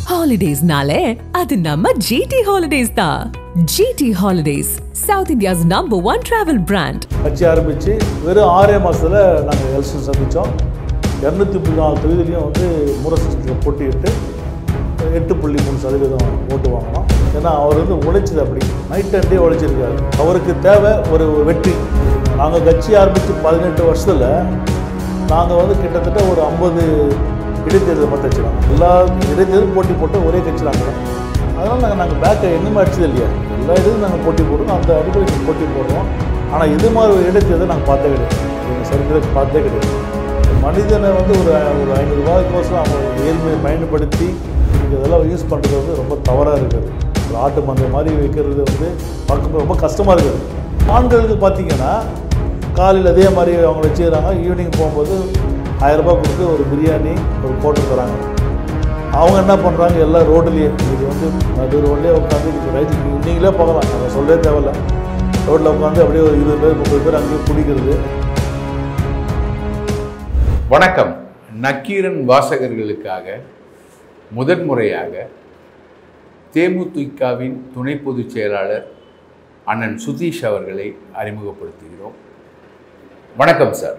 ஹாலிடேஸ்னாலே அது நம்ம ஜிடி ஹாலிடேஸ் தான் GT holidays south India's number one travel brand கட்சி ஆரம்பித்து வெறும் ஆறே மாதத்தில் நாங்கள் எலெக்ஷன் சந்தித்தோம் இரநூத்தி முப்பத்தி நாலு தொகுதியிலையும் வந்து முரசத்தில் போட்டியிட்டு எட்டு புள்ளி மூணு சதவீதம் ஓட்டு வாங்கினோம் ஏன்னா அவர் வந்து உழைச்சது அப்படி நைட் அண்ட் டே உழைச்சிருக்காரு அவருக்கு தேவை ஒரு வெற்றி நாங்கள் கட்சி ஆரம்பித்து பதினெட்டு வருஷத்தில் நாங்கள் வந்து கிட்டத்தட்ட ஒரு ஐம்பது இடைத்தேர்தல் மட்டும் வச்சுருக்கோம் எல்லா இடைத்தேர்தலும் போட்டி போட்டு ஒரே கட்சி நாங்கள் அதனால் நாங்கள் நாங்கள் பேக்கை எங்கேயுமே அடிச்சது இல்லையா எல்லா இதுவும் நாங்கள் போட்டி போடுறோம் அந்த அடிப்படையில் போட்டி போடுறோம் ஆனால் இது மாதிரி ஒரு இடைத்தேர்தல் நாங்கள் பார்த்தே கிடையாது எங்கள் சரித்திரத்தை பார்த்தே கிடையாது மனிதனை வந்து ஒரு ஒரு ஐநூறுரூவாய்க்கோசம் அவங்க ஏழ்மையை பயன்படுத்தி இன்னைக்கு இதெல்லாம் யூஸ் பண்ணுறது வந்து ரொம்ப தவறாக இருக்குது ஒரு ஆட்டு மந்தை மாதிரி வைக்கிறது வந்து பார்க்க ரொம்ப கஷ்டமாக இருக்குது ஆண்களுக்கு பார்த்தீங்கன்னா காலையில் அதே மாதிரி அவங்க வச்சுக்கிறாங்க ஈவினிங் போகும்போது ஆயிரரூபா கொடுத்து ஒரு பிரியாணி ஒரு போட்டு தராங்க அவங்க என்ன பண்ணுறாங்க எல்லாம் ரோட்லேயே இது வந்து நடு ரோட்லேயே உட்காந்து இது ரைட்டு நீங்களே போகலாம் நாங்கள் சொல்லவே தேவையில்ல ரோட்டில் உட்காந்து அப்படியே ஒரு இருபது பேர் முப்பது பேர் அங்கேயே குடிக்கிறது வணக்கம் நக்கீரன் வாசகர்களுக்காக முதன்முறையாக தேமுதிகவின் துணை பொதுச் செயலாளர் அண்ணன் சுதீஷ் அவர்களை அறிமுகப்படுத்துகிறோம் வணக்கம் சார்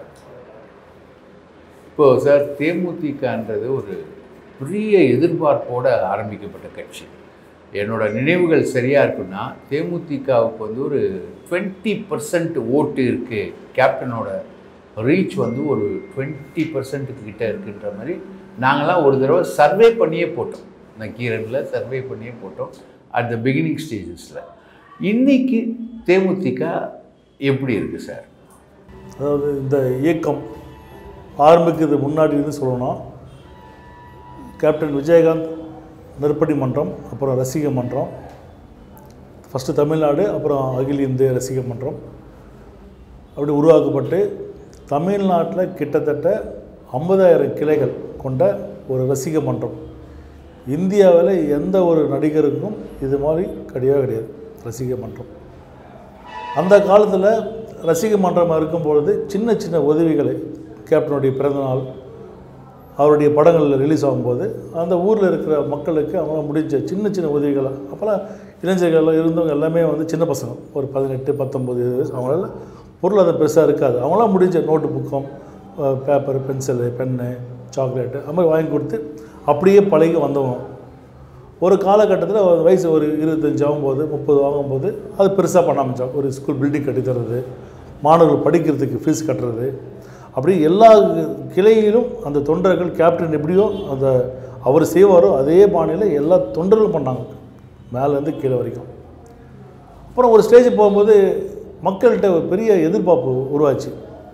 இப்போ சார் தேமுதிகன்றது ஒரு பெரிய எதிர்பார்ப்போட ஆரம்பிக்கப்பட்ட கட்சி என்னோட நினைவுகள் சரியாக இருக்குன்னா தேமுதிகவுக்கு வந்து ஒரு டுவெண்ட்டி பர்சன்ட் ஓட்டு இருக்குது கேப்டனோட ரீச் வந்து ஒரு டுவெண்ட்டி பர்சன்ட்டுக்கு கிட்ட இருக்குன்ற மாதிரி நாங்களாம் ஒரு தடவை சர்வே பண்ணியே போட்டோம் நக்கீரனில் சர்வே பண்ணியே போட்டோம் அட் த பிகினிங் ஸ்டேஜஸில் இன்னைக்கு தேமுதிக எப்படி இருக்குது சார் அதாவது இந்த இயக்கம் ஆரம்பிக்கிறது முன்னாடி இருந்து சொல்லணும் கேப்டன் விஜயகாந்த் நெருப்படி மன்றம் அப்புறம் ரசிக மன்றம் ஃபஸ்ட்டு தமிழ்நாடு அப்புறம் அகில இந்திய ரசிக மன்றம் அப்படி உருவாக்கப்பட்டு தமிழ்நாட்டில் கிட்டத்தட்ட ஐம்பதாயிரம் கிளைகள் கொண்ட ஒரு ரசிக மன்றம் இந்தியாவில் எந்த ஒரு நடிகருக்கும் இது மாதிரி கிடையவே கிடையாது ரசிக மன்றம் அந்த காலத்தில் ரசிக மன்றம் இருக்கும்பொழுது சின்ன சின்ன உதவிகளை கேப்டனுடைய பிறந்தநாள் அவருடைய படங்களில் ரிலீஸ் ஆகும்போது அந்த ஊரில் இருக்கிற மக்களுக்கு அவங்களால முடிஞ்ச சின்ன சின்ன உதவிகளை அப்போல்லாம் இளைஞர்கள் இருந்தவங்க எல்லாமே வந்து சின்ன பசங்க ஒரு பதினெட்டு பத்தொம்பது வயசு அவங்களால பொருளாதாரம் பெருசாக இருக்காது அவங்களாம் முடிஞ்ச நோட்டு புக்கம் பேப்பர் பென்சிலு பென்னு சாக்லேட்டு அது மாதிரி வாங்கி கொடுத்து அப்படியே பழகி வந்தவங்க ஒரு காலகட்டத்தில் ஒரு வயசு ஒரு இருபத்தஞ்சு ஆகும்போது முப்பது ஆகும்போது அது பெருசாக பண்ண ஆரம்பித்தோம் ஒரு ஸ்கூல் பில்டிங் கட்டி தர்றது மாணவர்கள் படிக்கிறதுக்கு ஃபீஸ் கட்டுறது அப்படி எல்லா கிளையிலும் அந்த தொண்டர்கள் கேப்டன் எப்படியோ அந்த அவர் செய்வாரோ அதே பாணியில் எல்லா தொண்டர்களும் பண்ணாங்க மேலேருந்து கீழே வரைக்கும் அப்புறம் ஒரு ஸ்டேஜ் போகும்போது மக்கள்கிட்ட ஒரு பெரிய எதிர்பார்ப்பு உருவாச்சு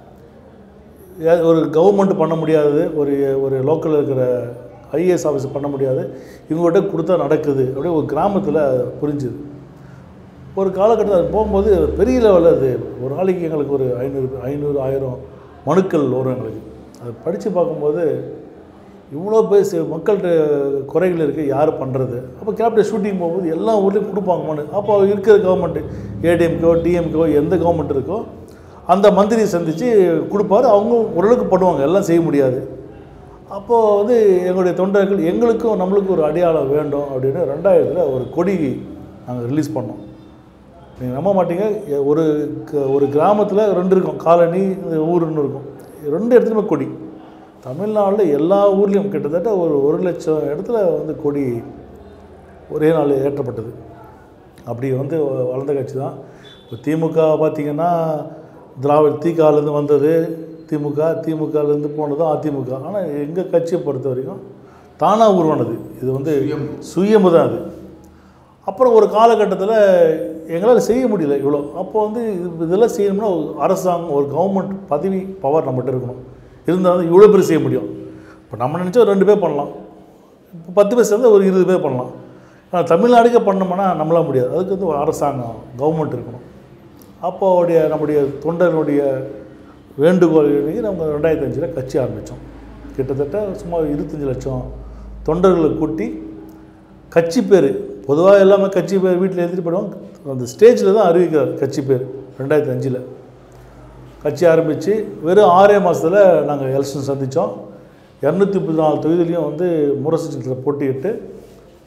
ஏ- ஒரு கவர்மெண்ட் பண்ண முடியாது ஒரு ஒரு லோக்கலில் இருக்கிற ஐஏஎஸ் ஆஃபீஸ் பண்ண முடியாது இவங்ககிட்ட கொடுத்தா நடக்குது அப்படியே ஒரு கிராமத்தில் புரிஞ்சுது ஒரு காலகட்டத்தில் அது போகும்போது பெரிய லெவலில் அது ஒரு நாளைக்கு எங்களுக்கு ஒரு ஐநூறு ஐநூறு ஆயிரம் மனுக்கள் வரும் எங்களுக்கு அதை படித்து பார்க்கும்போது இவ்வளோ பேர் செ- மக்கள்கிட்ட குறைகள் இருக்குது யார் பண்ணுறது அப்போ கேப்டன் ஷூட்டிங் போகும்போது எல்லா ஊர்லேயும் கொடுப்பாங்க மனு அப்போ இருக்கிற கவர்மெண்ட்டு ஏடிஎம்கோ டிஎம்கோ எந்த கவர்மெண்ட் இருக்கோ அந்த மந்திரியை சந்தித்து கொடுப்பாரு அவங்க ஓரளவுக்கு பண்ணுவாங்க எல்லாம் செய்ய முடியாது அப்போது வந்து எங்களுடைய தொண்டர்கள் எங்களுக்கும் நம்மளுக்கும் ஒரு அடையாளம் வேண்டும் அப்படின்னு ரெண்டாயிரத்தில் ஒரு கொடி நாங்கள் ரிலீஸ் பண்ணோம் நீங்கள் நம்ப மாட்டீங்க எ- ஒரு க- ஒரு கிராமத்தில் ரெண்டு இருக்கும் காலனி இந்த ஊருன்னு இருக்கும் ரெண்டு இடத்துலையுமே கொடி தமிழ்நாட்டில் எல்லா ஊர்லேயும் கிட்டத்தட்ட ஒரு ஒரு லட்சம் இடத்துல வந்து கொடி ஒரே நாள் ஏற்றப்பட்டது அப்படி வந்து வ- வளர்ந்த கட்சி தான் இப்போ திமுக பார்த்திங்கன்னா திராவிட திகாலேருந்து வந்தது திமுக திமுகலேருந்து போனதும் அதிமுக ஆனால் எங்கள் கட்சியை பொறுத்த வரைக்கும் தானாக உருவானது இது வந்து சுயம்பு தான் அது அப்புறம் ஒரு காலகட்டத்தில் எங்களால் செய்ய முடியல இவ்வளோ அப்போ வந்து இது- இதெல்லாம் செய்யணும்னா ஒரு அரசாங்கம் ஒரு கவர்மெண்ட் பதவி பவர் நம்மகிட்ட இருக்கணும் இருந்தால் தான் இவ்வளோ பேர் செய்ய முடியும் இப்போ நம்ம நினச்சா ஒரு ரெண்டு பேர் பண்ணலாம் இப்போ பத்து பேர் சேர்ந்தா ஒரு இருபது பேர் பண்ணலாம் ஆனால் தமிழ்நாடுக்கே பண்ணோம்னா நம்மளால முடியாது அதுக்கு வந்து ஒரு அரசாங்கம் கவர்மெண்ட் இருக்கணும் அப்போ அவருடைய நம்முடைய தொண்டர்களுடைய வேண்டுகோள் இணங்கி நம்ம ரெண்டாயிரத்தி அஞ்சில் கட்சி ஆரம்பித்தோம் கிட்டத்தட்ட சுமார் இருபத்தஞ்சி லட்சம் தொண்டர்களை கூட்டி கட்சி பேர் பொதுவாக எல்லாமே கட்சி பேர் வீட்டில் எழுதிட்டு போயிடுவாங்க அந்த ஸ்டேஜில் தான் அறிவிக்கிறார் கட்சி பேர் ரெண்டாயிரத்தி அஞ்சில் கட்சி ஆரம்பித்து வெறும் ஆறே மாதத்தில் நாங்கள் எலெக்ஷன் சந்தித்தோம் இரநூத்தி முப்பத்தி நாலு தொகுதியிலையும் வந்து முரசு சின்னத்தில் போட்டியிட்டு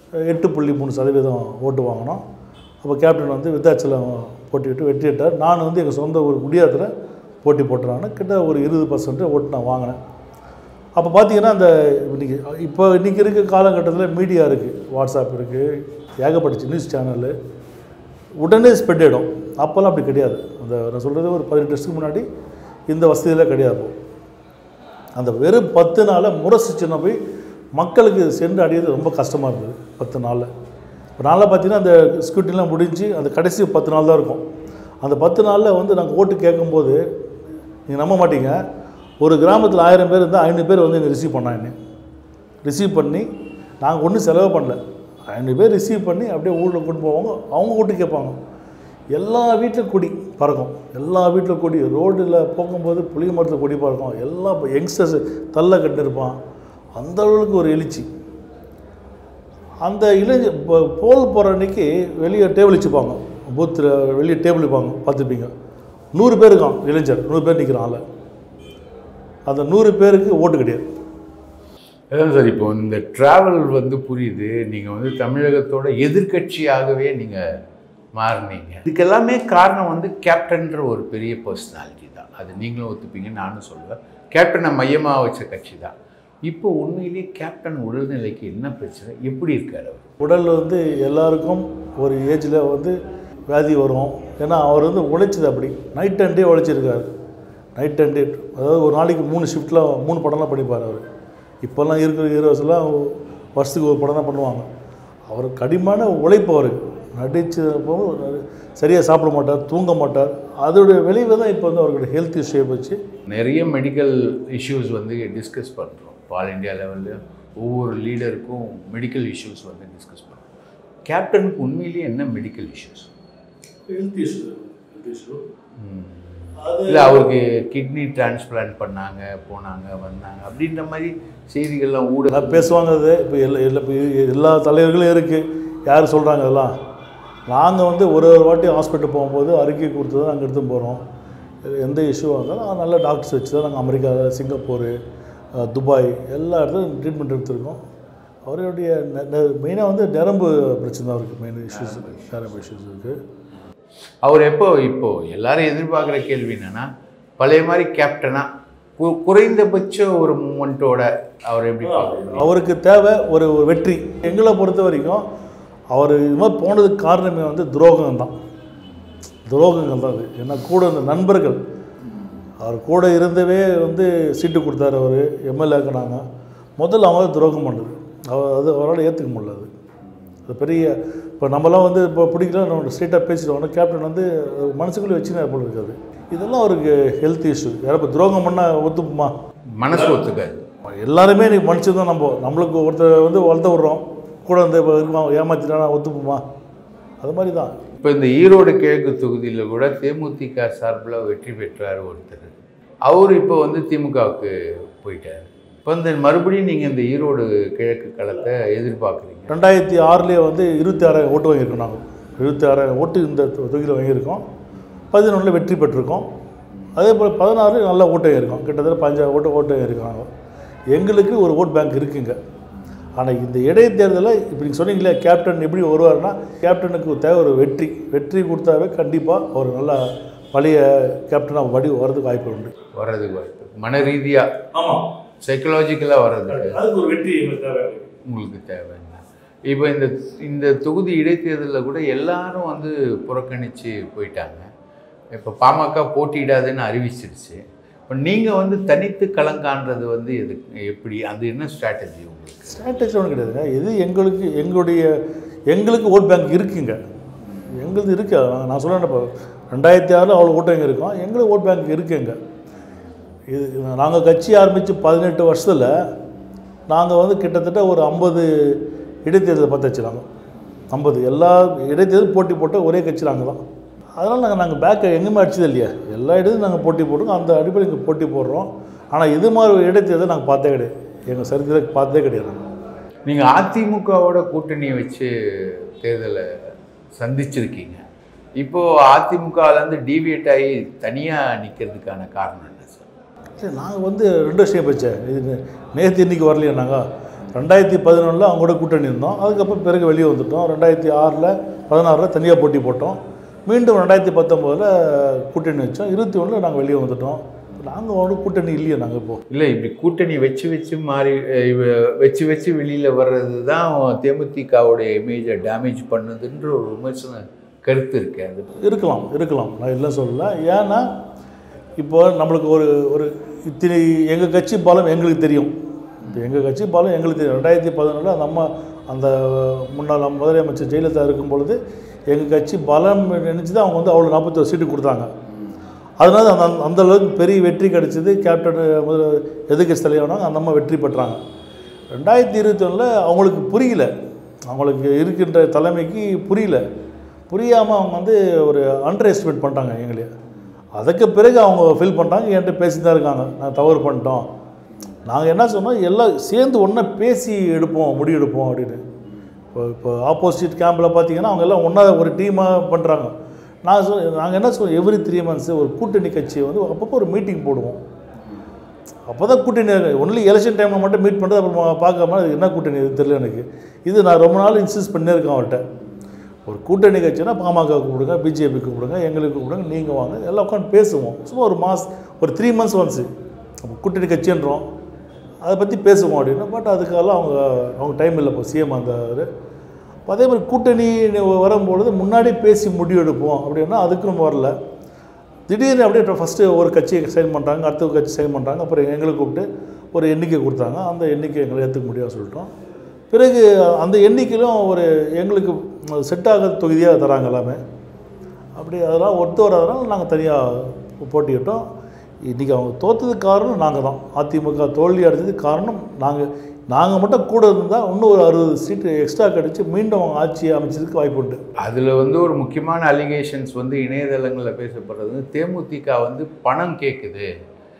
எட்டு புள்ளி மூணு சதவீதம் ஓட்டு வாங்கினோம் அப்போ கேப்டன் வந்து விருத்தாச்சலம் போட்டியிட்டு வெற்றியிட்டார் நான் வந்து எங்கள் சொந்த ஒரு குடியாத்தில் போட்டி போட்டுறாங்க கிட்ட ஒரு இருபது பர்சன்ட் ஓட்டு நான் வாங்கினேன் அப்போ பார்த்தீங்கன்னா அந்த இன்றைக்கி இப்போ இன்றைக்கி இருக்க காலகட்டத்தில் மீடியா இருக்குது வாட்ஸ்அப் இருக்குது ஏகப்பட்டுச்சு நியூஸ் சேனலு உடனே ஸ்ப்ரெட் ஆகிடும் அப்போல்லாம் அப்படி கிடையாது அந்த நான் சொல்கிறது ஒரு பதினெட்டு வருஷத்துக்கு முன்னாடி இந்த வசதியெல்லாம் கிடையாது அந்த வெறும் பத்து நாளில் முரசு சின்ன போய் மக்களுக்கு சென்று அடையிறது ரொம்ப கஷ்டமாக இருந்தது பத்து நாளில் இப்போ நாளில் பார்த்தீங்கன்னா அந்த ஸ்கூட்டிலாம் முடிஞ்சு அந்த கடைசி பத்து நாள் தான் இருக்கும் அந்த பத்து நாளில் வந்து நாங்கள் ஓட்டு கேட்கும்போது நீங்கள் நம்ப மாட்டீங்க ஒரு கிராமத்தில் ஆயிரம் பேர் இருந்தால் ஐநூறு பேர் வந்து எங்கள் ரிசீவ் பண்ணாங்க ரிசீவ் பண்ணி நாங்கள் ஒன்றும் செலவு பண்ணல ஐநூறு பேர் ரிசீவ் பண்ணி அப்படியே ஊரில் கொண்டு போவாங்க அவங்க ஓட்டு கேட்பாங்க எல்லா வீட்டிலும் கொடி பறக்கும் எல்லா வீட்டிலும் கொடி ரோட்டில் போகும்போது புளிய மரத்தில் கொடி பறக்கும் எல்லா யங்ஸ்டர்ஸ் தள்ள கட்டிருப்பான் அந்த அளவுக்கு ஒரு எழுச்சி அந்த இளைஞ போ- போல் போகிற அன்னைக்கு வெளியே டேபிள் வச்சுப்பாங்க பூத்தில் வெளியே டேபிள் வைப்பாங்க பார்த்துப்பீங்க நூறு பேர் இருக்கான் இளைஞர் நூறு பேர் நிற்கிறான் ஆளு. அந்த நூறு பேருக்கு ஓட்டு கிடையாது அதான் சார் இப்போ இந்த டிராவல் வந்து புரியுது நீங்கள் வந்து தமிழகத்தோட எதிர்க்கட்சியாகவே நீங்கள் மாறினீங்க இதுக்கு எல்லாமே காரணம் வந்து கேப்டன்ற ஒரு பெரிய பர்சனாலிட்டி தான் அது நீங்களும் ஒத்துப்பீங்க நானும் சொல்லுவேன் கேப்டனை மையமாக வச்ச கட்சி தான் இப்போ உண்மையிலேயே கேப்டன் உடல்நிலைக்கு என்ன பிரச்சனை எப்படி இருக்கார் அவர் உடல் வந்து எல்லாருக்கும் ஒரு ஏஜில் வந்து வியாதி வரும் ஏன்னா அவர் வந்து உழைச்சது அப்படி நைட் அண்ட் டே உழைச்சிருக்காரு நைட் அண்ட் டே அதாவது ஒரு நாளைக்கு மூணு ஷிஃப்ட்டில் மூணு படம்லாம் படிப்பார் அவர் இப்போல்லாம் இருக்கிற ஹீரோஸ்லாம் வருஷத்துக்கு ஒரு படம் தான் பண்ணுவாங்க அவர் கடிமான உழைப்பு அவருக்கு நடிச்சப்போ சரியாக சாப்பிட மாட்டார் தூங்க மாட்டார் அதோடைய விளைவு தான் இப்போ வந்து அவருடைய ஹெல்த் இஷ்யூ வச்சு நிறைய மெடிக்கல் இஷ்யூஸ் வந்து டிஸ்கஸ் பண்ணுறோம் ஆல் இந்தியா லெவலில் ஒவ்வொரு லீடருக்கும் மெடிக்கல் இஷ்யூஸ் வந்து டிஸ்கஸ் பண்ணுறோம் கேப்டனுக்கு உண்மையிலேயே என்ன medical issues health issue health issue இல்லை அவருக்கு கிட்னி டிரான்ஸ்பிளான்ட் பண்ணாங்க போனாங்க வந்தாங்க அப்படின்ற மாதிரி செய்திகள்லாம் ஊட நான் பேசுவாங்க அது இப்போ எல்லா எல்லா இப்போ எல்லா தலைவர்களும் இருக்குது யார் சொல்கிறாங்க அதெல்லாம் நாங்கள் வந்து ஒரு ஒரு வாட்டி ஹாஸ்பிட்டல் போகும்போது அறிக்கை கொடுத்து தான் நாங்கள் எடுத்து போகிறோம் எந்த இஷ்யூவாக இருந்தாலும் நல்ல டாக்டர்ஸ் வச்சு தான் நாங்கள் அமெரிக்கா சிங்கப்பூர் அஹ், துபாய் எல்லா இடத்துலையும் ட்ரீட்மெண்ட் எடுத்திருக்கோம் அவருடைய மெயினாக வந்து நரம்பு பிரச்சனை தான் இருக்குது மெயின் இஷ்யூஸ் நரம்பு இஷ்யூஸ் இருக்குது அவர் எப்போ இப்போ எல்லாரும் எதிர்பார்க்குற கேள்வி என்னன்னா பழைய மாதிரி கேப்டனா கு- குறைந்தபட்ச ஒரு மூமெண்ட்டோட அவர் எப்படி பார்க்குறீங்க அவருக்கு தேவை ஒரு ஒரு வெற்றி எங்களை பொறுத்த வரைக்கும் அவர் இது மாதிரி போனதுக்கு காரணமே வந்து துரோகம் தான் துரோகங்கள் தான் அது ஏன்னா கூட இந்த நண்பர்கள் அவர் கூட இருந்தவே வந்து சீட்டு கொடுத்தாரு அவர் எம்எல்ஏக்குனாங்க முதல்ல அவங்க துரோகம் பண்ணுது அவர் அது அவரால் ஏற்றுக்க முடியல அது அது பெரிய இப்போ நம்மலாம் வந்து இப்போ பிடிக்கல நம்ம ஸ்ட்ரெயிட்டாக பேசிட்டோம் கேப்டன் வந்து மனசுக்குள்ளே வச்சுனா போல இருக்காது இதெல்லாம் அவருக்கு ஹெல்த் இஷ்யூ யாரும் இப்போ துரோகம் பண்ணால் ஒத்துப்புமா மனசு ஒத்துக்காது எல்லாருமே நீ மனுஷன் தான் நம்ம நம்மளுக்கு ஒருத்தர் வந்து வளர்த்த விட்றோம் கூட வந்து இப்போ இருப்பான் ஏமாத்திட்டானா ஒத்துப்புமா அது மாதிரி தான் இப்போ இந்த ஈரோடு கிழக்கு தொகுதியில் கூட தேமுதிக சார்பில் வெற்றி பெற்றார் ஒருத்தர் அவர் இப்போ வந்து திமுகவுக்கு போயிட்டார் இப்போ இந்த மறுபடியும் நீங்கள் இந்த ஈரோடு கிழக்கு களத்தை எதிர்பார்க்குறீங்க ரெண்டாயிரத்தி ஆறுலேயே வந்து இருபத்தி ஆறாயிரம் ஓட்டு வாங்கியிருக்கோம் நாங்கள் இருபத்தி ஆறாயிரம் ஓட்டு இந்த தொ- தொகுதியில் வாங்கியிருக்கோம் பதினொன்றில் வெற்றி பெற்றிருக்கோம் அதே போல் பதினாறு நல்ல ஓட்டு வாங்கியிருக்கோம் கிட்டத்தட்ட பஞ்சாயிரம் ஓட்டு ஓட்டு வாங்கியிருக்காங்க எங்களுக்கு ஒரு ஓட் பேங்க் இருக்குங்க ஆனால் இந்த இடைத்தேர்தலில் இப்போ நீங்கள் சொன்னீங்களே கேப்டன் எப்படி வருவார்னா கேப்டனுக்கு தேவை ஒரு வெற்றி வெற்றி கொடுத்தாவே கண்டிப்பாக அவர் நல்ல பழைய கேப்டனாக வடி வரதுக்கு வாய்ப்பு உண்டு வர்றதுக்கு வாய்ப்பு இருக்கு. மன ரீதியாக ஆமாம் சைக்கலாஜிக்கலாக வர்றதுக்கு அதுக்கு ஒரு வெற்றி எங்களுக்கு தேவை உங்களுக்கு தேவைங்க இப்போ இந்த இந்த தொகுதி இடைத்தேர்தலில் கூட எல்லாரும் வந்து புறக்கணித்து போயிட்டாங்க இப்போ பாமக போட்டியிடாதுன்னு அறிவிச்சிருச்சு இப்போ நீங்கள் வந்து தனித்து களங்கான்றது வந்து எது எப்படி அது என்ன ஸ்ட்ராட்டஜி உங்களுக்கு ஸ்ட்ராட்டஜி ஒன்றும் கிடையாதுங்க இது எங்களுக்கு எங்களுடைய எங்களுக்கு ஓட் பேங்க் இருக்குங்க எங்களுது இருக்கு நான் நான் சொல்கிறேன் இப்போ ரெண்டாயிரத்தி ஆறில் அவ்வளோ ஓட்டு எங்கே இருக்கோம் எங்களுக்கு ஓட் பேங்க் இருக்குங்க இது நாங்கள் கட்சி ஆரம்பித்து பதினெட்டு வருஷத்தில் நாங்கள் வந்து கிட்டத்தட்ட ஒரு ஐம்பது இடைத்தேர்தல் பார்த்து வச்சுருக்காங்க ஐம்பது எல்லா இடைத்தேர்தல் போட்டி போட்ட ஒரே கட்சி நாங்கள் தான் அதனால் நாங்கள் நாங்கள் பேக்கை எங்கேயுமே அடிச்சது இல்லையா எல்லா இடத்துலையும் நாங்கள் போட்டி போடுறோம் அந்த அடிப்படையில் இங்கே போட்டி போடுறோம் ஆனால் இது மாதிரி ஒரு இடைத்தேர்தல் நாங்கள் பார்த்தே கிடையாது எங்கள் சரித்திரத்தை பார்த்ததே கிடையாது நாங்கள் நீங்கள் அதிமுகவோட கூட்டணி வச்சு தேர்தலை சந்திச்சிருக்கீங்க இப்போது அதிமுகலேருந்து டிவியேட் ஆகி தனியாக நிற்கிறதுக்கான காரணம் என்ன சார் சரி நாங்கள் வந்து ரெண்டு விஷயம் போச்சேன் இது நேற்று இன்றைக்கி வரலையா நாங்கள் ரெண்டாயிரத்தி பதினொன்றில் அவங்க கூட கூட்டணி இருந்தோம் அதுக்கப்புறம் பிறகு வெளியே வந்துட்டோம் ரெண்டாயிரத்தி ஆறில் பதினாறில் தனியாக போட்டி போட்டோம் மீண்டும் ரெண்டாயிரத்தி பத்தொம்போதில் கூட்டணி வச்சோம் இருபத்தி ஒன்றில் நாங்கள் வெளியே வந்துட்டோம் நாங்கள் ஒன்றும் கூட்டணி இல்லையே நாங்கள் இப்போது இல்லை இப்படி கூட்டணி வச்சு வச்சு மாறி அஹ் இவ- வச்சு வச்சு வெளியில் வர்றது தான் தேமுதிகவுடைய இமேஜை டேமேஜ் பண்ணுதுன்ற ஒரு விமர்சன கருத்து இருக்கு அது இருக்கலாம் இருக்கலாம் நான் இல்லை சொல்லல ஏன்னா இப்போ நம்மளுக்கு ஒரு ஒரு இத்தனை எங்கள் கட்சி பலம் எங்களுக்கு தெரியும் இப்போ எங்கள் கட்சி பலம் எங்களுக்கு தெரியும் ரெண்டாயிரத்தி பதினொன்றில் நம்ம அந்த முன்னாள் முதலமைச்சர் ஜெயலலிதா இருக்கும் பொழுது எங்கள் கட்சி பலம் நினச்சி தான் அவங்க வந்து அவ்வளோ நாற்பத்தொரு சீட்டு கொடுத்தாங்க அதனால அந்த அந்த- அந்த அளவுக்கு பெரிய வெற்றி கிடைச்சது கேப்டன் முதல் எதிர்கட்சி தலைவனாங்க அந்த அம்மா வெற்றி பெற்றாங்க ரெண்டாயிரத்தி இருபத்தி ஒன்றில் அவங்களுக்கு புரியல அவங்களுக்கு இருக்கின்ற தலைமைக்கு புரியல புரியாமல் அவங்க வந்து ஒரு அண்டர் எஸ்டிமேட் பண்ணிட்டாங்க எங்களையே அதுக்கு பிறகு அவங்க ஃபீல் பண்ணிட்டாங்க என்கிட்ட பேசி தான் இருக்காங்க நான் தவறு பண்ணிட்டோம் நாங்கள் என்ன சொன்னோம் எல்லாம் சேர்ந்து ஒன்றா பேசி எடுப்போம் முடிவு எடுப்போம் அப்படின்னு இப்போ இப்போ ஆப்போசிட் கேம்பில் பார்த்தீங்கன்னா அவங்க எல்லாம் ஒன்றா ஒரு டீமாக பண்ணுறாங்க நான் சொல் நாங்கள் என்ன சொல்லுவோம் எவ்ரி த்ரீ மந்த்ஸ் ஒரு கூட்டணி கட்சியை வந்து அப்பப்போ ஒரு மீட்டிங் போடுவோம் அப்போ தான் கூட்டணி ஒன்லி எலெக்ஷன் டைமில் மட்டும் மீட் பண்ணுறது அப்புறம் பார்க்காம அது என்ன கூட்டணி இது தெரியல எனக்கு இது நான் ரொம்ப நாள் இன்சிஸ்ட் பண்ணியே இருக்கேன் அவர்கிட்ட ஒரு கூட்டணி கட்சினா பாமக கூப்பிடுங்க பிஜேபி கூப்பிடுங்க எங்களுக்கு கூப்பிடுங்க நீங்கள் வாங்க எல்லாம் உட்காந்து பேசுவோம் சும்மா ஒரு மாஸ் ஒரு த்ரீ மந்த்ஸ் ஒன்ஸு அப்போ கூட்டணி கட்சின்றோம் அதை பற்றி பேசுவோம் அப்படின்னா பட் அதுக்கெல்லாம் அவங்க அவங்க டைம் இல்லை இப்போ சிஎம் அந்த இது. அதே மாதிரி கூட்டணி வரும்பொழுது முன்னாடி பேசி முடிவு எடுப்போம் அப்படின்னா அதுக்கும் வரல திடீர்னு அப்படியே ஃபஸ்ட்டு ஒரு கட்சியை சைன் பண்ணுறாங்க அடுத்த ஒரு கட்சி சைன் பண்ணுறாங்க அப்புறம் எங்களை கூப்பிட்டு ஒரு எண்ணிக்கை கொடுத்தாங்க அந்த எண்ணிக்கை எங்களை ஏற்றுக்க முடியாது சொல்லிட்டோம் பிறகு அந்த எண்ணிக்கையிலும் ஒரு எங்களுக்கு செட் ஆகாத தொகுதியாக தராங்க எல்லாமே அப்படி அதெல்லாம் ஒத்து வராதனால நாங்கள் தனியாக போட்டியிட்டோம் இன்றைக்கி அவங்க தோற்றதுக்கு காரணம் நாங்கள் தான் அதிமுக தோல்வி அடைஞ்சதுக்கு காரணம் நாங்கள் நாங்கள் மட்டும் கூட இருந்தால் இன்னும் ஒரு அறுபது சீட்டு எக்ஸ்ட்ரா கிடச்சி மீண்டும் அவங்க ஆட்சியை அமைச்சதுக்கு வாய்ப்பு உண்டு அதில் வந்து ஒரு முக்கியமான அலிகேஷன்ஸ் வந்து இணையதளங்களில் பேசப்படுறது வந்து தேமுதிக வந்து பணம் கேட்குது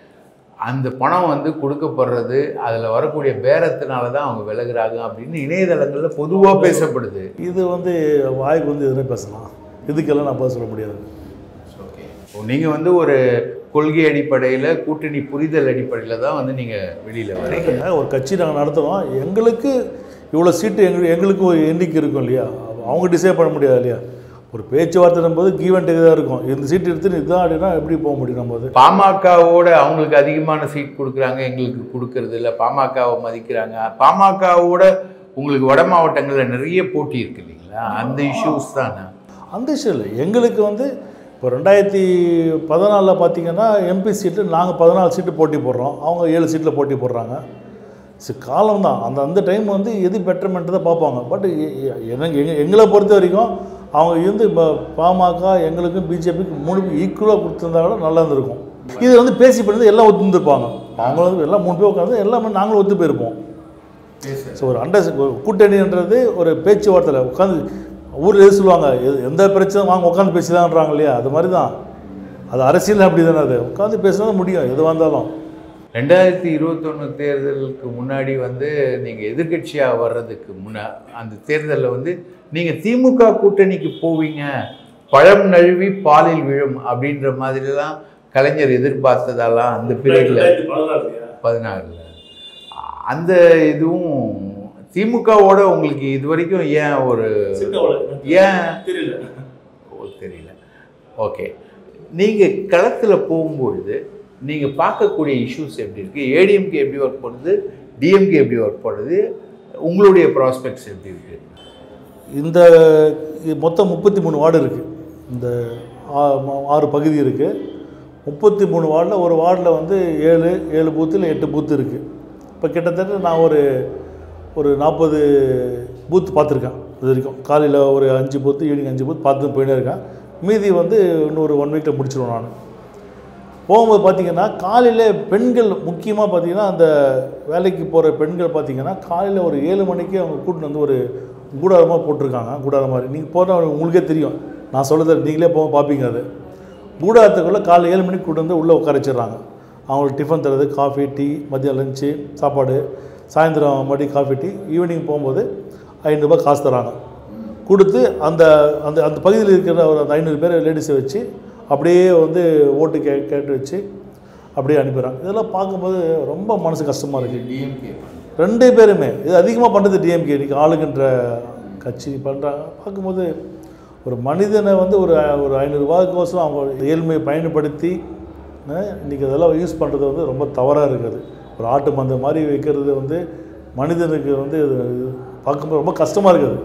அந்த பணம் வந்து கொடுக்கப்படுறது அதில் வரக்கூடிய பேரத்தினால தான் அவங்க விலகுறாங்க அப்படின்னு இணையதளங்களில் பொதுவாக பேசப்படுது இது வந்து வாய்க்கு வந்து எதுவுமே பேசலாம் இதுக்கெல்லாம் நான் பதில் சொல்ல முடியாது நீங்கள் வந்து ஒரு கொள்கை அடிப்படையில் கூட்டணி புரிதல் அடிப்படையில் தான் வந்து நீங்கள் வெளியில் வரீங்க ஏங்க, ஒரு கட்சி நாங்கள் நடத்துகிறோம் எங்களுக்கு இவ்வளோ சீட்டு எங்களுக்கு எங்களுக்கு ஒரு எண்ணிக்கை இருக்கும் இல்லையா அவங்க டிசைட் பண்ண முடியாது இல்லையா ஒரு பேச்சுவார்த்தை போது கீவன் டேக் தான் இருக்கும் இந்த சீட்டு எடுத்து இதுதான் அப்படின்னா எப்படி போக முடியும் நம்ம அது பாமகவோட அவங்களுக்கு அதிகமான சீட் கொடுக்குறாங்க எங்களுக்கு கொடுக்கறது இல்லை பாமகவை மதிக்கிறாங்க பாமகவோட உங்களுக்கு வட மாவட்டங்களில் நிறைய போட்டி இருக்கு இல்லைங்களா அந்த இஷ்யூஸ் தானே அந்த விஷயம் இல்லை எங்களுக்கு வந்து இப்போ ரெண்டாயிரத்தி பதினாலில் பார்த்தீங்கன்னா எம்பி சீட்டு நாங்கள் பதினாலு சீட்டு போட்டி போடுறோம் அவங்க ஏழு சீட்டில் போட்டி போடுறாங்க சரி காலம் தான் அந்த அந்த டைம் வந்து எது பெட்டர்மெண்ட் தான் பார்ப்பாங்க பட் எனக்கு எங்க எங்களை பொறுத்த வரைக்கும் அவங்க இருந்து இப்போ பாமக எங்களுக்கும் பிஜேபிக்கு மூணு ஈக்குவலாக கொடுத்துருந்தா கூட நல்லா இருந்திருக்கும் இது வந்து பேசி பண்ணி எல்லாம் ஒத்துருப்பாங்க அவங்க வந்து எல்லாம் மூணு பேர் உட்காந்து எல்லாமே நாங்களும் ஒத்து போயிருப்போம் ஸோ ஒரு அண்டர் கூட்டணின்றது ஒரு பேச்சுவார்த்தையில் உட்காந்து ஊரில் எது சொல்லுவாங்க எது- எந்த பிரச்சனை வாங்க உட்காந்து பேசிதான்றாங்க இல்லையா அது மாதிரி தான் அது அரசியல் அப்படி தானே அது உட்காந்து பேசினா தான் முடியும் எது வந்தாலும் ரெண்டாயிரத்தி இருபத்தொன்று தேர்தலுக்கு முன்னாடி வந்து நீங்கள் எதிர்க்கட்சியாக வர்றதுக்கு முன்னா அந்த தேர்தலில் வந்து நீங்கள் திமுக கூட்டணிக்கு போவீங்க பழம் நழுவி பாலில் விழும் அப்படின்ற மாதிரிலாம் கலைஞர் எதிர்பார்த்ததெல்லாம் அந்த பீரியடில் பதினாறில் அந்த இதுவும் திமுகவோட உங்களுக்கு இது வரைக்கும் ஏன் ஒரு ஏன் ஓ தெரியல ஓகே நீங்கள் களத்தில் போகும்பொழுது நீங்கள் பார்க்கக்கூடிய இஷ்யூஸ் எப்படி இருக்குது ஏடிஎம்கே எப்படி ஒர்க் பண்ணுது டிஎம்கே எப்படி ஒர்க் பண்ணுது உங்களுடைய ப்ராஸ்பெக்ட்ஸ் எப்படி இருக்குது இந்த இது மொத்தம் முப்பத்தி மூணு வார்டு இருக்குது இந்த ஆ- ம- ஆறு பகுதி இருக்குது முப்பத்தி மூணு வார்டில் ஒரு வார்டில் வந்து ஏழு ஏழு பூத்தில் எட்டு பூத்து இருக்குது இப்போ கிட்டத்தட்ட நான் ஒரு ஒரு நாற்பது பூத் பார்த்துருக்கேன் இது வரைக்கும் காலையில் ஒரு அஞ்சு பூத்து ஈவினிங் அஞ்சு பூத் பார்த்து போயிட்டே இருக்கேன் மீதி வந்து இன்னொரு ஒன் வீக்கில் முடிச்சிடுவேன் நான் போகும்போது பார்த்தீங்கன்னா காலையில் பெண்கள் முக்கியமாக பார்த்தீங்கன்னா அந்த வேலைக்கு போகிற பெண்கள் பார்த்தீங்கன்னா காலையில் ஒரு ஏழு மணிக்கு அவங்க கூட்டிட்டு வந்து ஒரு கூடாரமாக போட்டிருக்காங்க கூடாரம் மாதிரி நீங்கள் போனால் உங்களுக்கே தெரியும் நான் சொல்கிறத நீங்களே போக பார்ப்பீங்க அது கூடாரத்துக்குள்ளே காலைல ஏழு மணிக்கு கூட்டு வந்து உள்ளே உட்கார வச்சிடுறாங்க அவங்களுக்கு டிஃபன் தரது காஃபி டீ மதியம் லஞ்சு சாப்பாடு சாயந்தரம் மறுபடியும் காஃபி டீ ஈவினிங் போகும்போது ஐநூறுரூபா காசு தராங்க கொடுத்து அந்த அந்த அந்த பகுதியில் இருக்கிற ஒரு அந்த ஐநூறு பேர் லேடிஸை வச்சு அப்படியே வந்து ஓட்டு கே கேட்டு வச்சு அப்படியே அனுப்பிடுறாங்க இதெல்லாம் பார்க்கும்போது ரொம்ப மனசு கஷ்டமாக இருக்குது டிஎம்கே ரெண்டு பேருமே இது அதிகமாக பண்ணுறது டிஎம்கே இன்றைக்கி ஆளுகின்ற கட்சி பண்ணுறாங்க பார்க்கும்போது ஒரு மனிதனை வந்து ஒரு ஒரு ஐநூறுரூவாய்க்கோசரம் அவங்க ஏழ்மையை பயன்படுத்தி அஹ், இன்றைக்கி அதெல்லாம் யூஸ் பண்ணுறது வந்து ரொம்ப தவறாக இருக்குது ஒரு ஆட்டு மந்த மாதிரி வைக்கிறது வந்து மனிதனுக்கு வந்து இது பார்க்கும்போது ரொம்ப கஷ்டமாக இருக்குது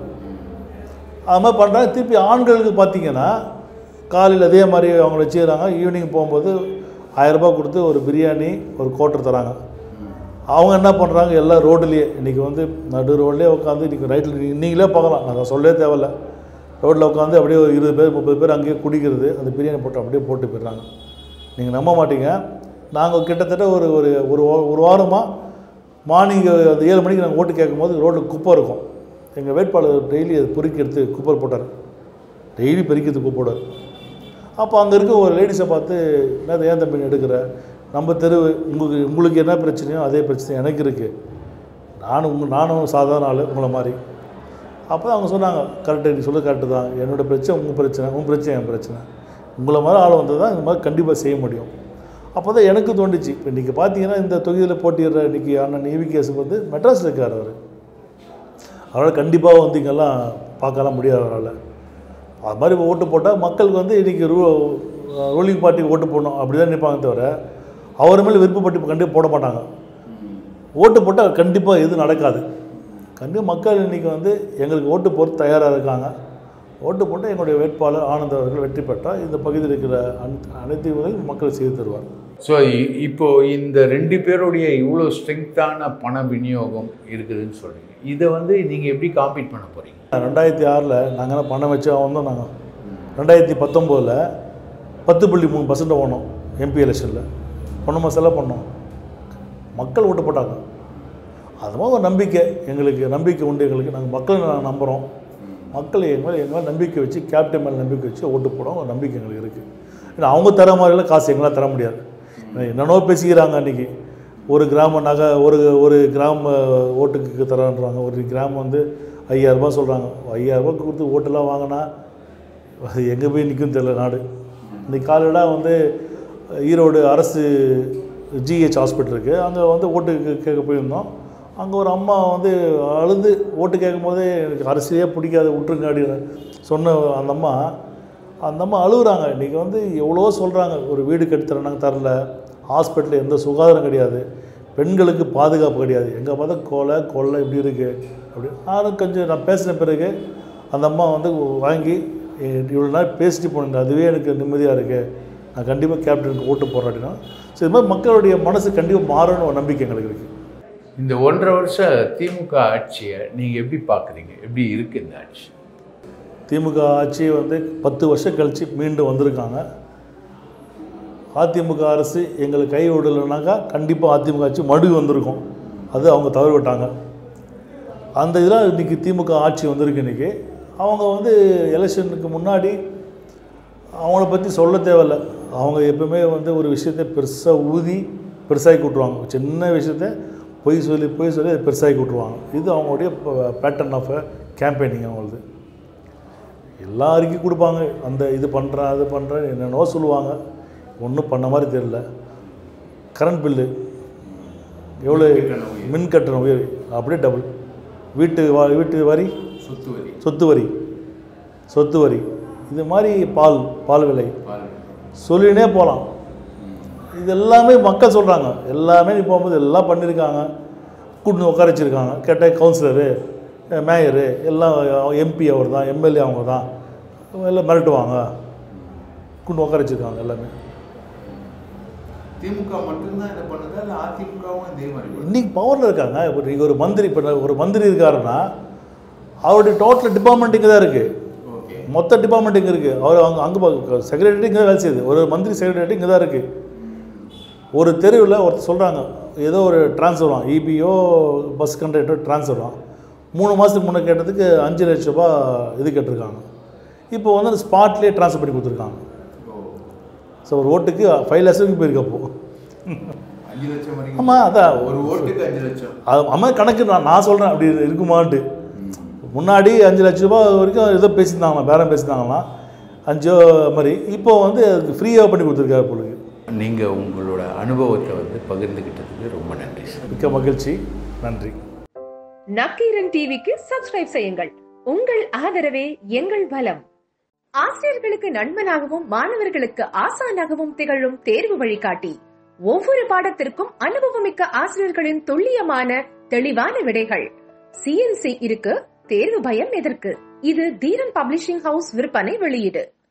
அது மாதிரி பண்ணுறாங்க திருப்பி ஆண்களுக்கு பார்த்தீங்கன்னா காலையில் அதே மாதிரி அவங்க வச்சுக்கிறாங்க ஈவினிங் போகும்போது ஆயிரரூபா கொடுத்து ஒரு பிரியாணி ஒரு கோட்டர் தராங்க அவங்க என்ன பண்ணுறாங்க எல்லாம் ரோட்லேயே இன்றைக்கி வந்து நடு ரோட்லேயே உட்காந்து இன்றைக்கி ரைட்டில் நீங்களே பார்க்கலாம் நான் சொல்லவே தேவையில்ல ரோட்டில் உட்காந்து அப்படியே ஒரு இருபது பேர் முப்பது பேர் அங்கேயே குடிக்கிறது அந்த பிரியாணி போட்டு அப்படியே போட்டு போயிடுறாங்க நீங்கள் நம்ப மாட்டீங்க நாங்கள் கிட்டத்தட்ட ஒரு ஒரு ஒரு வா- ஒரு வாரமாக மார்னிங் அந்த ஏழு மணிக்கு நாங்கள் ஓட்டு கேட்கும்போது ரோட்டில் குப்பை இருக்கும் எங்கள் வேட்பாளர் டெய்லி அது பொறுக்கி எடுத்து குப்பை போட்டார் டெய்லி பெருக்கிறது குப்பை போடுவார் அப்போ அங்கே இருக்க ஒரு லேடிஸை பார்த்து என்ன ஏன் தம்பி எடுக்கிற நம்ம தெரு உங்களுக்கு உங்களுக்கு என்ன பிரச்சனையோ அதே பிரச்சனை எனக்கு இருக்குது நானும் உங்க நானும் சாதாரண ஆள் உங்களை மாதிரி அப்போ அவங்க சொன்னாங்க கரெக்டு நீ சொல்ல கரெக்டு தான் என்னோடய பிரச்சனை உங்கள் பிரச்சனை உன் பிரச்சனை என் பிரச்சனை உங்களை மாதிரி ஆள் வந்தால் தான் இந்த மாதிரி கண்டிப்பாக செய்ய முடியும் அப்போ தான் எனக்கு தோணுச்சு இப்போ இன்றைக்கி பார்த்தீங்கன்னா இந்த தொகுதியில் போட்டியிடுற இன்றைக்கி அண்ணன் இவிகேஸுக்கு வந்து மெட்ராஸில் இருக்கார் அவர் அவரால் கண்டிப்பாக வந்து இங்கெல்லாம் பார்க்கலாம் முடியாது அவரால் அது மாதிரி ஓட்டு போட்டால் மக்களுக்கு வந்து இன்றைக்கி ரூ ரூலிங் பார்ட்டிக்கு ஓட்டு போடணும் அப்படி தான் நினைப்பாங்க தவிர அவர் மேலே விருப்பப்பட்டு கண்டிப்பாக போட மாட்டாங்க ஓட்டு போட்டால் கண்டிப்பாக எதுவும் நடக்காது கண்டிப்பாக மக்கள் இன்றைக்கி வந்து எங்களுக்கு ஓட்டு போட்டு தயாராக இருக்காங்க ஓட்டு போட்டு எங்களுடைய வேட்பாளர் ஆனந்த் அவர்கள் வெற்றி பெற்றால் இந்த பகுதியில் இருக்கிற அனைத்து அனைத்து இதுகளையும் மக்கள் செய்து தருவார் ஸோ இப்போ இந்த ரெண்டு பேருடைய இவ்வளோ ஸ்ட்ரெங்க்த்தான பண விநியோகம் இருக்குதுன்னு சொல்றீங்க இதை வந்து நீங்கள் எப்படி காம்பீட் பண்ண போகிறீங்க ரெண்டாயிரத்தி ஆறில் நாங்கள் பணம் வச்சு வந்தோம் நாங்கள் ரெண்டாயிரத்தி பத்தொம்போதில் பத்து புள்ளி மூணு பர்சன்ட் போனோம் எம்பி எலெக்ஷனில் பணமாக செலவு பண்ணோம் மக்கள் ஓட்டு போட்டாங்க அது மாதிரி ஒரு நம்பிக்கை எங்களுக்கு நம்பிக்கை உண்டு எங்களுக்கு நாங்கள் மக்களை நாங்கள் நம்புகிறோம் மக்கள் எங்கள் மேலே எங்கள் மேலே நம்பிக்கை வச்சு கேப்டன் மேலே நம்பிக்கை வச்சு ஓட்டு போடும் ஒரு நம்பிக்கை எங்களுக்கு இருக்குது ஏன்னா அவங்க தர மாதிரிலாம் காசு எங்களால் தர முடியாது என்னென்னோ பேசிக்கிறாங்க அன்றைக்கி ஒரு கிராம நகை ஒரு ஒரு கிராம ஓட்டுக்கு தரேன்றாங்க ஒரு கிராமம் வந்து ஐயாயிரரூபா சொல்கிறாங்க ஐயாயிரரூபா கொடுத்து ஓட்டெல்லாம் வாங்கினா அது எங்கே போய் நிற்கும் தெரியல நாடு இன்னைக்கு காலையில் வந்து ஈரோடு அரசு ஜிஹெச் ஹாஸ்பிட்டல் இருக்குது அங்கே வந்து ஓட்டு கே- கேட்க போயிருந்தோம் அங்கே ஒரு அம்மா வந்து அழுது ஓட்டு கேட்கும் போதே எனக்கு அரசியலே பிடிக்காது விட்டுருங்க அப்படின்னு சொன்ன அந்த அம்மா அந்த அம்மா அழுகுறாங்க இன்றைக்கி வந்து எவ்வளோ சொல்கிறாங்க ஒரு வீடு கட்டித்தரனாங்க தரல ஹாஸ்பிட்டலில் எந்த சுகாதாரம் கிடையாது பெண்களுக்கு பாதுகாப்பு கிடையாது எங்கே பார்த்தா கொலை கொள்ளை இப்படி இருக்குது அப்படி நானும் கொஞ்சம் நான் பேசின பிறகு அந்த அம்மா வந்து வாங்கி இவ்வளோ நாள் பேசிட்டு போனீங்க அதுவே எனக்கு நிம்மதியாக இருக்குது நான் கண்டிப்பாக கேப்டனுக்கு ஓட்டு போடுறேன் அப்படின்னா ஸோ இது மாதிரி மக்களுடைய மனசு கண்டிப்பாக மாறும்னு ஒரு நம்பிக்கை எங்களுக்கு இருக்குது இந்த ஒன்றரை வருஷம் திமுக ஆட்சியை நீங்கள் எப்படி பார்க்குறீங்க எப்படி இருக்கு இந்த ஆட்சி திமுக ஆட்சி வந்து பத்து வருஷம் கழித்து மீண்டும் வந்திருக்காங்க அதிமுக அரசு எங்களுக்கு கை விடலைனாக்கா கண்டிப்பாக அதிமுக ஆட்சி மறுபடியும் வந்திருக்கும் அது அவங்க தவறு விட்டாங்க அந்த இதில் இன்றைக்கி திமுக ஆட்சி வந்திருக்கு இன்றைக்கி அவங்க வந்து எலெக்ஷனுக்கு முன்னாடி அவங்கள பற்றி சொல்ல தேவையில்ல அவங்க எப்பவுமே வந்து ஒரு விஷயத்தை பெருசாக ஊதி பெருசாகி கூட்டுருவாங்க சின்ன விஷயத்த பொய் சொல்லி பொய் சொல்லி அதை பெருசாகி கூட்டுருவாங்க இது அவங்களுடைய பேட்டர்ன் ஆஃப் கேம்பெயினிங் அவங்களது எல்லா அறிக்கை கொடுப்பாங்க அந்த இது பண்ணுறேன் அது பண்ணுறேன் என்னென்னவோ சொல்லுவாங்க ஒன்றும் பண்ண மாதிரி தெரியல கரண்ட் பில்லு எவ்வளோ மின் கட்டணம் உயர் அப்படியே டபுள் வீட்டு வா வீட்டு வரி சொத்து வரி சொத்து வரி சொத்து வரி இது மாதிரி பால் பால் விலை சொல்லினே போகலாம் இது எல்லாமே மக்கள் சொல்கிறாங்க எல்லாமே நீ போகும்போது எல்லாம் பண்ணியிருக்காங்க கூட்டின்னு உட்கார வச்சிருக்காங்க கேட்டால் கவுன்சிலரு மேயரு எல்லாம் எம்பி அவர் தான் எம்எல்ஏ அவங்க தான் எல்லாம் மிரட்டுவாங்க கூட்டு உட்கார வச்சிருக்காங்க எல்லாமே திமுக மட்டும்தான் இதை பண்ணுதா இல்லை அதிமுகவும் இதே மாதிரி இன்றைக்கி பவரில் இருக்காங்க இப்போ நீங்கள் ஒரு மந்திரி இப்போ ஒரு மந்திரி இருக்காருன்னா அவருடைய டோட்டல் டிபார்ட்மெண்ட் இங்கே தான் இருக்குது ஓகே மொத்த டிபார்ட்மெண்ட் இங்கே இருக்குது அவர் அங்கே அங்கே செக்ரட்டரி இங்கே தான் வேலை செய்யுது ஒரு மந்திரி செக்ரட்டரி இங்கே தான் இருக்குது ஒரு தெருவில் ஒருத்தர் சொல்கிறாங்க ஏதோ ஒரு ட்ரான்ஸ்ஃபர் வரும் இபிஓ பஸ் கண்டக்டர் ட்ரான்ஸ்ஃபர் வரும் மூணு மாதத்துக்கு முன்னே கேட்டதுக்கு அஞ்சு லட்ச ரூபா இது கேட்டிருக்காங்க இப்போ வந்து அந்த ஸ்பாட்லேயே ட்ரான்ஸ்ஃபர் பண்ணி கொடுத்துருக்காங்க ஸோ ஒரு ஓட்டுக்கு ஃபைவ் லேக்ஸுக்கு போயிருக்கு அப்போ அஞ்சு லட்சம் வரைக்கும் ஆமாம் அதான் ஒரு ஓட்டுக்கு அஞ்சு லட்சம் அது அம்மா கணக்கு நான் நான் சொல்கிறேன் அப்படி இருக்குமான்ட்டு முன்னாடி அஞ்சு லட்ச ரூபாய் வரைக்கும் ஏதோ பேசியிருந்தாங்களாம் பேரம் பேசியிருந்தாங்களாம் அஞ்சோ மாதிரி இப்போ வந்து அதுக்கு ஃப்ரீயாக பண்ணி கொடுத்துருக்காரு பொழுது நீங்கள் உங்களோட அனுபவத்தை வந்து பகிர்ந்துக்கிட்டதுக்கு ரொம்ப நன்றி சார் மிக்க மகிழ்ச்சி நன்றி நக்கீரன் டிவிக்கு சப்ஸ்கிரைப் செய்யுங்கள் உங்கள் ஆதரவே எங்கள் பலம் ஆசிரியர்களுக்கு நண்பனாகவும் மாணவர்களுக்கு ஆசானாகவும் திகழும் தேர்வு வழிகாட்டி ஒவ்வொரு பாடத்திற்கும் அனுபவமிக்க ஆசிரியர்களின் துல்லியமான தெளிவான விடைகள் சிஎன்சி இருக்கு தேர்வு பயம் எதற்கு இது தீரன் பப்ளிஷிங் ஹவுஸ் விற்பனை வெளியீடு